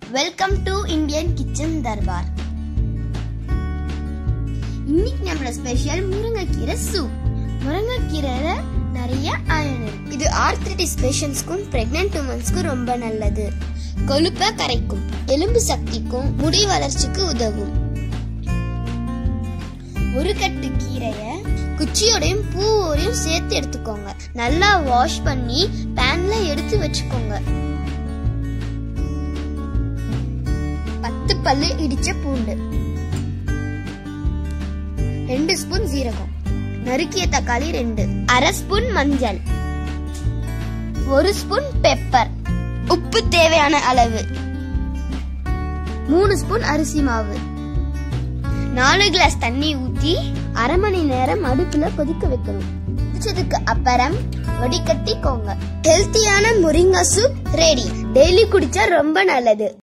welcome to Indian kitchen Darbar இன்னைக்கு நம்மளோட special முருங்கைக்கீரை சூப் முருங்கைக்கீரையில நிறைய அயன் இருக்கு இது ஆர்த்ரிட்டிஸ் பேஷண்ட்ஸ்க்கும் பிரெக்னென்ட் உமன்ஸ்க்கும் ரொம்ப நல்லது கொழுப்பை கரைக்கும் எலும்பு சக்திக்கும் முடி வளர்ச்சிக்கு உதவும் ஒரு கட்டு கீரைய குச்சியோடையும் பூவோடையும் சேர்த்து எடுத்துக்கோங்க நல்லா வாஷ் பண்ணி பேன்ல எடுத்து வச்சுக்கோங்க பத்து பல்லு இடிச்ச பூண்டு ரெண்டு ஸ்பூன் சீரகம் நறுக்கிய தக்காளி ரெண்டு அரை ஸ்பூன் மஞ்சள் ஒரு ஸ்பூன் பெப்பர் உப்பு தேவையான அளவு மூணு ஸ்பூன் அரிசி மாவு நாலு கிளாஸ் தண்ணி ஊத்தி அரை மணி நேரம் அடுப்புல கொதிக்க வைக்கணும் கொதிச்சதுக்கு அப்புறம் வடிகட்டிக்கோங்க ஹெல்த்தியான முருங்கா சூப் ரெடி டெய்லி குடிச்சா ரொம்ப நல்லது